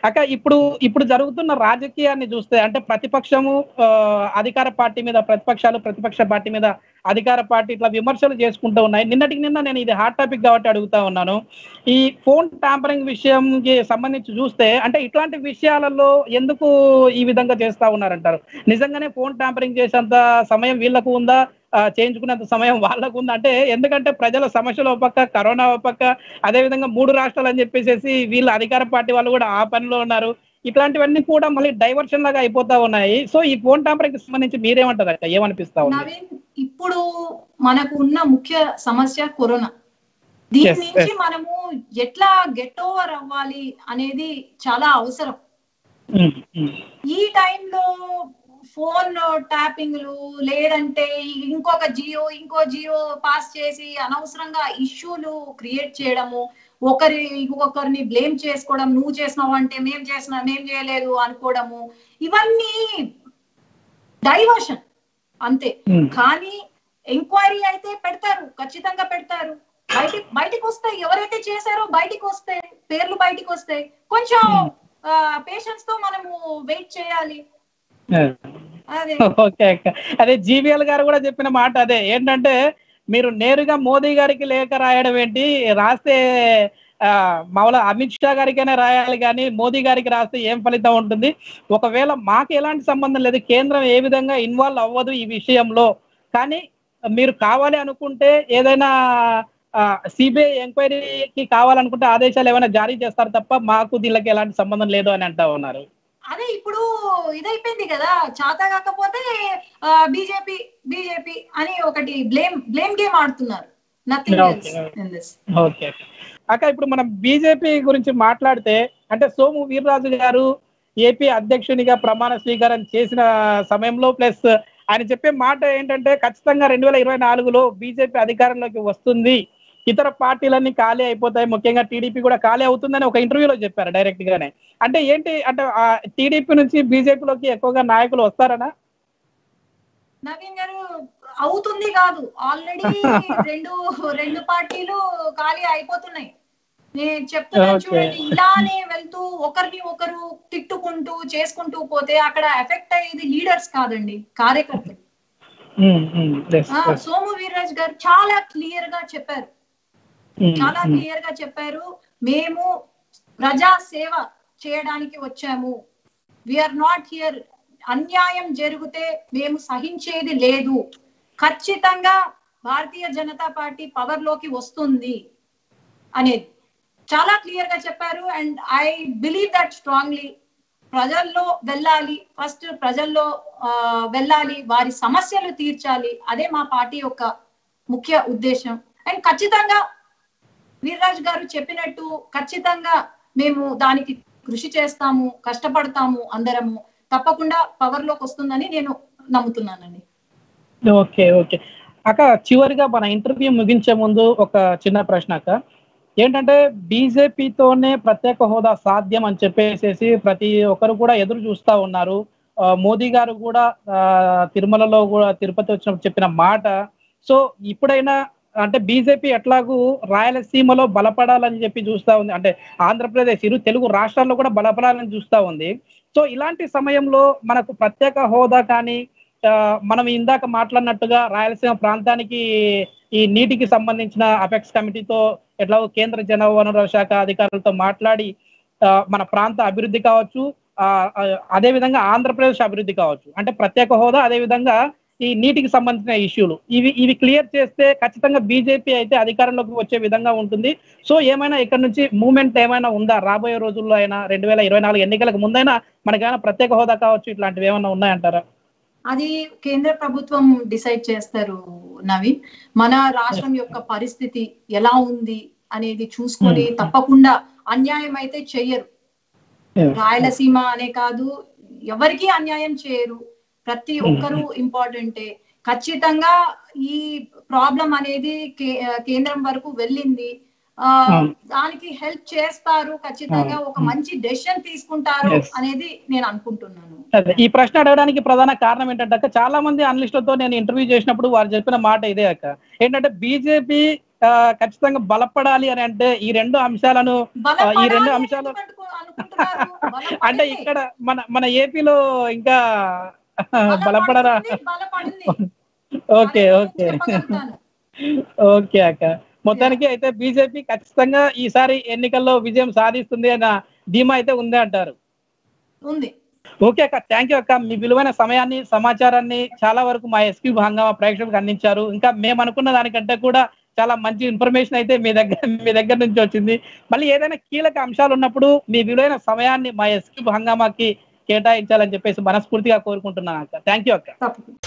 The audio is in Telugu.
అక్క ఇప్పుడు ఇప్పుడు జరుగుతున్న రాజకీయాన్ని చూస్తే అంటే ప్రతిపక్షము ఆ, అధికార పార్టీ మీద ప్రతిపక్షాలు ప్రతిపక్ష పార్టీ మీద అధికార పార్టీ ఇట్లా విమర్శలు చేసుకుంటూ ఉన్నాయి నిన్నటికి నిన్న నేను ఇది హాట్ టాపిక్ కాబట్టి అడుగుతా ఉన్నాను ఈ ఫోన్ ట్యాంపరింగ్ విషయంకి సంబంధించి చూస్తే అంటే ఇట్లాంటి విషయాలలో ఎందుకు ఈ విధంగా చేస్తా ఉన్నారంటారు నిజంగానే ఫోన్ ట్యాంపరింగ్ చేసేంత సమయం వీళ్ళకు ఉందా ఆ, చేయించుకునేంత సమయం వాళ్ళకు ఉందా అంటే ఎందుకంటే ప్రజల సమస్యలు ఒక పక్క కరోనా ఒక పక్క అదే విధంగా మూడు రాష్ట్రాలు అని చెప్పేసి వీళ్ళు అధికార పార్టీ వాళ్ళు కూడా ఆ పనిలో ఉన్నారు ఇట్లాంటివన్నీ కూడా మళ్ళీ డైవర్షన్ లాగా అయిపోతా ఉన్నాయి సో ఈ ఫోన్ ట్యాంపరింగ్ కి సంబంధించి మీరేమంటారు అక్క ఏమనిపిస్తా ఉంది నవీన్ ఇప్పుడు మనకు ఉన్న ముఖ్య సమస్య కరోనా దీని Yes, నుంచి మనము ఎట్లా గెట్ ఓవర్ అవ్వాలి అనేది చాలా అవసరం ఉమ్, ఉమ్, ఈ టైంలో ఫోన్ ట్యాపింగ్లు లేదంటే ఇంకొక జియో ఇంకో జియో పాస్ చేసి అనవసరంగా ఇష్యూలు క్రియేట్ చేయడము ఒకరి ఇంకొకరిని బ్లేమ్ చేసుకోవడం నువ్వు చేసినావు అంటే మేం చేసిన మేం చేయలేదు అనుకోవడము ఇవన్నీ డైవర్షన్ అంతే ఉమ్. కానీ ఎంక్వైరీ అయితే పెడతారు ఖచ్చితంగా పెడతారు బయట బయటికి వస్తాయి ఎవరైతే చేశారో బయటికి వస్తాయి పేర్లు బయటికి వస్తాయి కొంచెం పేషెన్స్ తో మనము వెయిట్ చేయాలి అదే ఓకే అక్క అదే జీవీఎల్ గారు కూడా చెప్పిన మాట అదే ఏంటంటే మీరు నేరుగా మోదీ గారికి లేఖ రాయడం ఏంటి రాస్తే ఆ, మామూలుగా అమిత్ షా గారికైనా రాయాలి కానీ మోదీ గారికి రాస్తే ఏం ఫలితం ఉంటుంది ఒకవేళ మాకు ఎలాంటి సంబంధం లేదు కేంద్రం ఏ విధంగా ఇన్వాల్వ్ అవ్వదు ఈ విషయంలో కానీ మీరు కావాలి అనుకుంటే ఏదైనా సిబిఐ ఎంక్వైరీకి కావాలనుకుంటే ఆదేశాలు ఏమైనా జారీ చేస్తారు తప్ప మాకు దీనికి ఎలాంటి సంబంధం లేదు అని అంటా ఉన్నారు అదే ఇప్పుడు ఇదైపోయింది కదా చేత కాకపోతే బీజేపీ బీజేపీ అని ఒకటి బ్లేమ్ బ్లేమ్ గేమ్ ఆడుతున్నారు nothing Okay, else okay. In this okay అక్క ఇప్పుడు మనం బీజేపీ గురించి మాట్లాడితే అంటే సోము వీర్రాజు గారు ఏపీ అధ్యక్షునిగా ప్రమాణ స్వీకారం చేసిన సమయంలో ప్లస్ ఆయన చెప్పే మాట ఏంటంటే ఖచ్చితంగా రెండు వేల ఇరవై నాలుగులో బీజేపీ అధికారంలోకి వస్తుంది ఇతర పార్టీలన్నీ ఖాళీ అయిపోతాయి ముఖ్యంగా టీడీపీ కూడా ఖాళీ అవుతుందని ఒక ఇంటర్వ్యూలో చెప్పారు డైరెక్ట్ గానే అంటే ఏంటి అంటే టీడీపీ నుంచి బీజేపీలోకి ఎక్కువగా నాయకులు వస్తారనా నవీన్ గారు అవుతుంది కాదు ఆల్రెడీ రెండు రెండు పార్టీలు ఖాళీ అయిపోతున్నాయి నేను చెప్తున్నాను Okay. చూడండి ఇలానే వెళ్తూ ఒకరిని ఒకరు తిట్టుకుంటూ చేసుకుంటూ పోతే అక్కడ ఎఫెక్ట్ అయ్యేది లీడర్స్ కాదండి కార్యకర్తలు ఉమ్, ఉమ్, yes, ఆ, yes. సోము వీర్రాజ్ గారు చాలా క్లియర్ గా చెప్పారు ఉమ్, చాలా ఉమ్, క్లియర్ గా చెప్పారు మేము ప్రజా సేవ చేయడానికి వచ్చాము విఆర్ నాట్ హియర్ అన్యాయం జరిగితే మేము సహించేది లేదు ఖచ్చితంగా భారతీయ జనతా పార్టీ పవర్ లోకి వస్తుంది అనేది చాలా క్లియర్ గా చెప్పారు and I believe that strongly ప్రజల్లో వెళ్ళాలి ఫస్ట్ ప్రజల్లో ఆ, వెళ్ళాలి వారి సమస్యలు తీర్చాలి అదే మా పార్టీ యొక్క ముఖ్య ఉద్దేశం అండ్ ఖచ్చితంగా వీర్రాజ్ గారు చెప్పినట్టు ఖచ్చితంగా మేము దానికి కృషి చేస్తాము కష్టపడతాము అందరము తప్పకుండా పవర్ లోకి వస్తుందని నేను నమ్ముతున్నానండి ఓకే ఓకే అక్క చివరిగా మన ఇంటర్వ్యూ ముగించే ముందు ఒక చిన్న ప్రశ్న అక్క ఏంటంటే బీజేపీతోనే ప్రత్యేక హోదా సాధ్యం అని చెప్పేసేసి ప్రతి ఒక్కరు కూడా ఎదురు చూస్తా ఉన్నారు ఆ, మోదీ గారు కూడా ఆ, తిరుమలలో కూడా తిరుపతి వచ్చినప్పుడు చెప్పిన మాట సో ఇప్పుడైనా అంటే బీజేపీ ఎట్లాగూ రాయలసీమలో బలపడాలని చెప్పి చూస్తా ఉంది అంటే ఆంధ్రప్రదేశ్ ఇరు తెలుగు రాష్ట్రాల్లో కూడా బలపడాలని చూస్తా ఉంది సో ఇలాంటి సమయంలో మనకు ప్రత్యేక హోదా కానీ ఆ, మనం ఇందాక మాట్లాడినట్టుగా రాయలసీమ ప్రాంతానికి ఈ నీటికి సంబంధించిన అపెక్స్ కమిటీతో ఎట్లా కేంద్ర జల వనరుల శాఖ అధికారులతో మాట్లాడి ఆ, మన ప్రాంత అభివృద్ధి కావచ్చు ఆ, ఆ, అదే విధంగా ఆంధ్రప్రదేశ్ అభివృద్ధి కావచ్చు అంటే ప్రత్యేక హోదా అదే విధంగా ఈ నీటికి సంబంధించిన ఇష్యూలు ఇవి ఇవి క్లియర్ చేస్తే ఖచ్చితంగా బీజేపీ అయితే అధికారంలోకి వచ్చే విధంగా ఉంటుంది సో ఏమైనా ఇక్కడ నుంచి మూమెంట్ ఏమైనా ఉందా రాబోయే రోజుల్లో అయినా రెండు వేల ఇరవై నాలుగు ఎన్నికలకు ముందైనా మనకైనా ప్రత్యేక హోదా కావచ్చు ఇట్లాంటివి ఏమైనా ఉన్నాయంటారా అది కేంద్ర ప్రభుత్వం డిసైడ్ చేస్తారు నవీన్ మన రాష్ట్రం యొక్క పరిస్థితి ఎలా ఉంది అనేది చూసుకొని Hmm. తప్పకుండా అన్యాయం అయితే చెయ్యరు రాయలసీమ అనే కాదు ఎవరికి అన్యాయం చేయరు ప్రతి ఒక్కరూ ఇంపార్టెంటే ఖచ్చితంగా ఈ ప్రాబ్లం అనేది కే- కేంద్రం వరకు వెళ్ళింది ఆ, అవును. దానికి హెల్ప్ చేస్తారు ఖచ్చితంగా అవును. ఒక మంచి డెసిషన్ తీసుకుంటారు Yes. అనేది నేను అనుకుంటున్నాను అదే ఈ ప్రశ్న అడగడానికి ప్రధాన కారణం ఏంటంటే అక్క చాలా మంది అనలిస్టులతో నేను ఇంటర్వ్యూ చేసినప్పుడు వారు చెప్పిన మాట ఇదే అక్క ఏంటంటే బీజేపీ ఖచ్చితంగా బలపడాలి అని అంటే ఈ రెండు అంశాలను ఆ, ఈ రెండు బలపడాలి అంశాలు ఎందుకు అనుకు- అనుకుంటున్నారు? అంటే బలపడింది. ఇక్కడ మన మన ఏపీలో ఇంకా బలపడరా బలపడింది, బలపడింది. ఓకే అది నేను ఓకే చెప్పగలుగుతాను. ఓకే అక్క మొత్తానికి అయితే బీజేపీ ఖచ్చితంగా ఈసారి ఎన్నికల్లో విజయం సాధిస్తుంది అన్న ధీమా అయితే ఉంది అంటారు ఉంది ఓకే అక్క థ్యాంక్ యూ అక్క మీ విలువైన సమయాన్ని సమాచారాన్ని చాలా వరకు మా ఎస్పీ హంగామా ప్రేక్షకులకు అందించారు ఇంకా మేము అనుకున్న దానికంటే కూడా చాలా మంచి ఇన్ఫర్మేషన్ అయితే మీ దగ్గర మీ దగ్గర నుంచి వచ్చింది మళ్ళీ ఏదైనా కీలక అంశాలు ఉన్నప్పుడు మీ విలువైన సమయాన్ని మా ఎస్పీ హంగామాకి కేటాయించాలని చెప్పేసి మనస్ఫూర్తిగా కోరుకుంటున్నాను అక్క థ్యాంక్ యూ అక్క తప్పకుండా